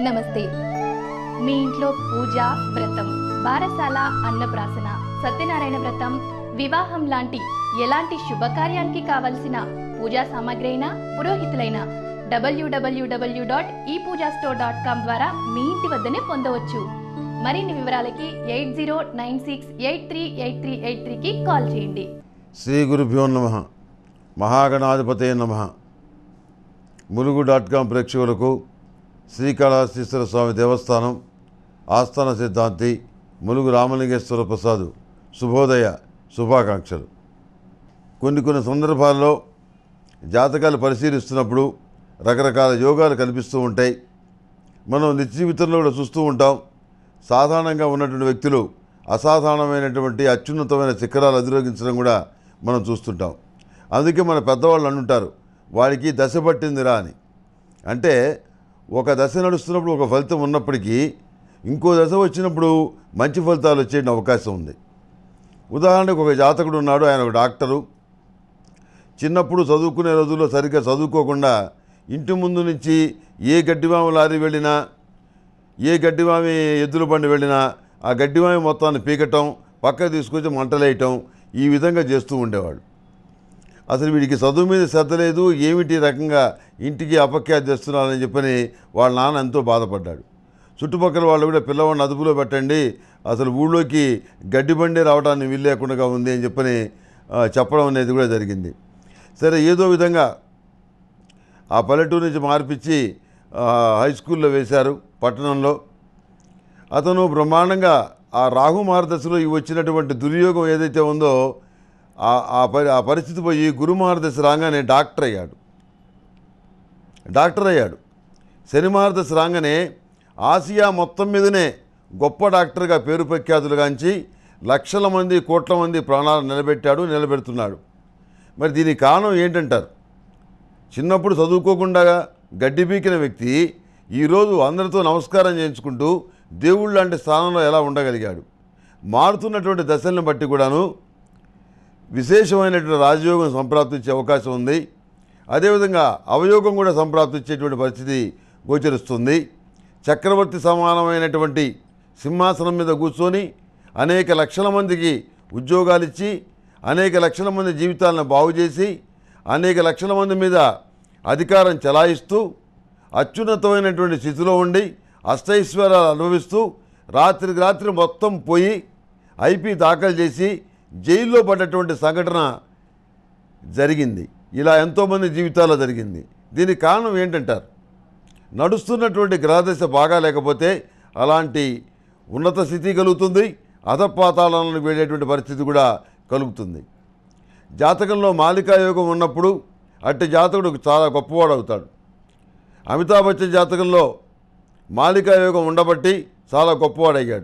నమస్తే మీ ఇంట్లో పూజ వ్రతం బారసాల అన్నప్రాసన సత్యనారాయణ వ్రతం వివాహం లాంటి ఎలాంటి శుభకార్యానికి కావలసిన పూజా సామాగ్రి అయినా పురోహితులైన డబ్ల్యూడబ్ల్యూడబ్ల్యూ డాట్ ఈ పూజా స్టోర్ డాట్ కామ్ ద్వారా మీ ఇంటి వద్దనే పొందవచ్చు మరిన్ని వివరాలకి eight zero nine six eight three eight three eight త్రీకి కాల్ చేయండి శ్రీ గురుభ్యో నమ మహాగణాధిపతే నమ ములుగు డాట్ కాం ప్రేక్షకులకు శ్రీకాళహస్తీశ్వర స్వామి దేవస్థానం ఆస్థాన సిద్ధాంతి ములుగు రామలింగేశ్వర ప్రసాద్ శుభోదయ శుభాకాంక్షలు కొన్ని కొన్ని సందర్భాల్లో జాతకాలు పరిశీలిస్తున్నప్పుడు రకరకాల యోగాలు కనిపిస్తూ ఉంటాయి మనం నిత్య జీవితంలో కూడా చూస్తూ ఉంటాం సాధారణంగా ఉన్నటువంటి వ్యక్తులు అసాధారణమైనటువంటి అత్యున్నతమైన శిఖరాలు అధిరోగించడం కూడా మనం చూస్తుంటాం అందుకే మన పెద్దవాళ్ళు అంటుంటారు వాడికి దశ పట్టిందిరా అని అంటే ఒక దశ నడుస్తున్నప్పుడు ఒక ఫలితం ఉన్నప్పటికీ ఇంకో దశ వచ్చినప్పుడు మంచి ఫలితాలు వచ్చే అవకాశం ఉంది ఉదాహరణకు ఒక జాతకుడు ఉన్నాడు ఆయన ఒక డాక్టరు చిన్నప్పుడు చదువుకునే రోజుల్లో సరిగ్గా చదువుకోకుండా ఇంటి ముందు నుంచి ఏ గడ్డివాము లారీ వెళ్ళినా ఏ గడ్డివామి ఎద్దుల బండి వెళ్ళినా ఆ గడ్డివామి మొత్తాన్ని పీకటం పక్కకు తీసుకొచ్చి మంటలేయటం ఈ విధంగా చేస్తూ ఉండేవాడు అసలు వీడికి చదువు మీద శ్రద్ధ లేదు ఏమిటి ఈ రకంగా ఇంటికి అపఖ్యాతి చేస్తున్నారని చెప్పని వాళ్ళ నాన్న ఎంతో బాధపడ్డాడు చుట్టుపక్కల వాళ్ళు కూడా పిల్లవాడిని అదుపులో పెట్టండి అసలు ఊళ్ళోకి గడ్డి బండి రావడానికి వీలు లేకుండా ఉంది అని చెప్పని ఆ, చెప్పడం అనేది కూడా జరిగింది సరే ఏదో విధంగా ఆ పల్లెటూరు నుంచి మార్పిచ్చి ఆ, హై స్కూల్లో వేశారు పట్టణంలో అతను బ్రహ్మాండంగా ఆ రాహు మార్గదశలో ఈ వచ్చినటువంటి దుర్యోగం ఏదైతే ఉందో ఆ ఆ పరి ఆ పరిస్థితి పోయి గురు మార్గదశ రాగానే డాక్టర్ అయ్యాడు డాక్టర్ అయ్యాడు శని మార్గదశ రాగానే ఆసియా మొత్తం మీదనే గొప్ప డాక్టర్గా పేరు ప్రఖ్యాతులుగాంచి లక్షల మంది కోట్ల మంది ప్రాణాలు నిలబెట్టాడు నిలబెడుతున్నాడు మరి దీనికి కారణం ఏంటంటారు చిన్నప్పుడు చదువుకోకుండా గడ్డి పీకిన వ్యక్తి ఈరోజు అందరితో నమస్కారం చేయించుకుంటూ దేవుళ్ళు లాంటి స్థానంలో ఎలా ఉండగలిగాడు మారుతున్నటువంటి దశలను బట్టి కూడాను విశేషమైనటువంటి రాజయోగం సంప్రాప్తించే అవకాశం ఉంది అదేవిధంగా అవయోగం కూడా సంప్రాప్తించేటువంటి పరిస్థితి గోచరిస్తుంది చక్రవర్తి సమానమైనటువంటి సింహాసనం మీద కూర్చొని అనేక లక్షల మందికి ఉద్యోగాలు ఇచ్చి అనేక లక్షల మంది జీవితాలను బాగు చేసి అనేక లక్షల మంది మీద అధికారం చెలాయిస్తూ అత్యున్నతమైనటువంటి స్థితిలో ఉండి అష్టైశ్వర్యాలు అనుభవిస్తూ రాత్రికి రాత్రి మొత్తం పోయి ఐపీ దాఖలు చేసి జైల్లో పడ్డటువంటి సంఘటన జరిగింది ఇలా ఎంతోమంది జీవితాల్లో జరిగింది దీనికి కారణం ఏంటంటారు నడుస్తున్నటువంటి గ్రహదశ బాగా లేకపోతే అలాంటి ఉన్నత స్థితి కలుగుతుంది అధపాతాళాలను వెళ్ళేటువంటి పరిస్థితి కూడా కలుగుతుంది జాతకంలో మాలికా యోగం ఉన్నప్పుడు అట్టి జాతకుడు చాలా గొప్పవాడు అవుతాడు అమితాబ్ బచ్చన్ జాతకంలో మాలికా యోగం ఉండబట్టి చాలా గొప్పవాడయ్యాడు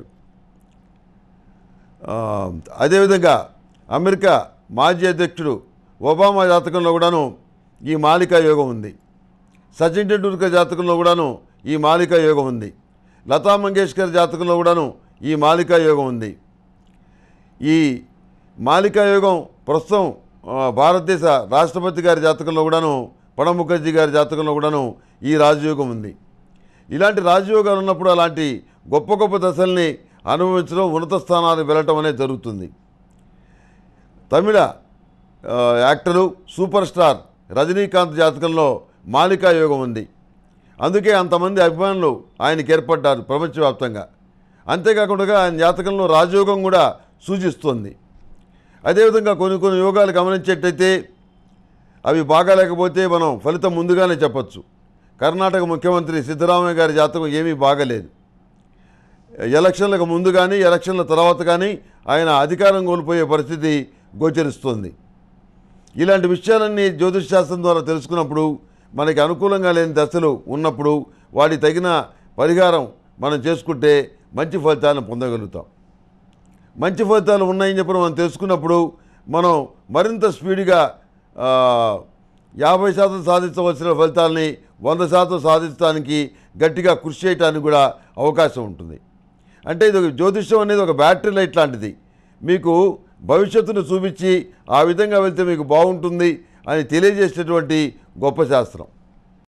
ఆ, అదేవిధంగా అమెరికా మాజీ అధ్యక్షుడు ఒబామా జాతకంలో కూడాను ఈ మాలికా యోగం ఉంది సచిన్ టెండూల్కర్ జాతకంలో కూడాను ఈ మాలికా యోగం ఉంది లతా మంగేష్కర్ జాతకంలో కూడాను ఈ మాలికా యోగం ఉంది ఈ మాలికా యోగం ప్రస్తుతం ఆ, భారతదేశ రాష్ట్రపతి గారి జాతకంలో కూడాను ప్రణబ్ ముఖర్జీ గారి జాతకంలో కూడాను ఈ రాజయోగం ఉంది ఇలాంటి రాజయోగాలు ఉన్నప్పుడు అలాంటి గొప్ప గొప్ప దశల్ని అనుభవించడం ఉన్నత స్థానాలకు వెళ్ళటం అనేది జరుగుతుంది తమిళ ఆ, యాక్టరు సూపర్ స్టార్ రజనీకాంత్ జాతకంలో మాలికా యోగం ఉంది అందుకే అంతమంది అభిమానులు ఆయనకి ఏర్పడ్డారు ప్రపంచవ్యాప్తంగా అంతేకాకుండా ఆయన జాతకంలో రాజయోగం కూడా సూచిస్తుంది అదేవిధంగా కొన్ని కొన్ని యోగాలు గమనించేటైతే అవి బాగాలేకపోతే మనం ఫలితం ముందుగానే చెప్పచ్చు కర్ణాటక ముఖ్యమంత్రి సిద్ధరామయ్య గారి జాతకం ఏమీ బాగలేదు ఎలక్షన్లకు ముందు కానీ ఎలక్షన్ల తర్వాత కానీ ఆయన అధికారం కోల్పోయే పరిస్థితి గోచరిస్తుంది ఇలాంటి విషయాలన్నీ జ్యోతిష్ శాస్త్రం ద్వారా తెలుసుకున్నప్పుడు మనకి అనుకూలంగా లేని దశలు ఉన్నప్పుడు వాటి తగిన పరిహారం మనం చేసుకుంటే మంచి ఫలితాలను పొందగలుగుతాం మంచి ఫలితాలు ఉన్నాయని చెప్పి మనం తెలుసుకున్నప్పుడు మనం మరింత స్పీడ్గా ఆ, యాభై శాతం సాధించవలసిన ఫలితాలని వంద శాతం సాధించడానికి గట్టిగా కృషి చేయడానికి కూడా అవకాశం ఉంటుంది అంటే ఇది ఒక జ్యోతిష్యం అనేది ఒక బ్యాటరీ లైట్ లాంటిది మీకు భవిష్యత్తును చూపించి ఆ విధంగా వెళ్తే మీకు బాగుంటుంది అని తెలియజేసేటువంటి గొప్ప శాస్త్రం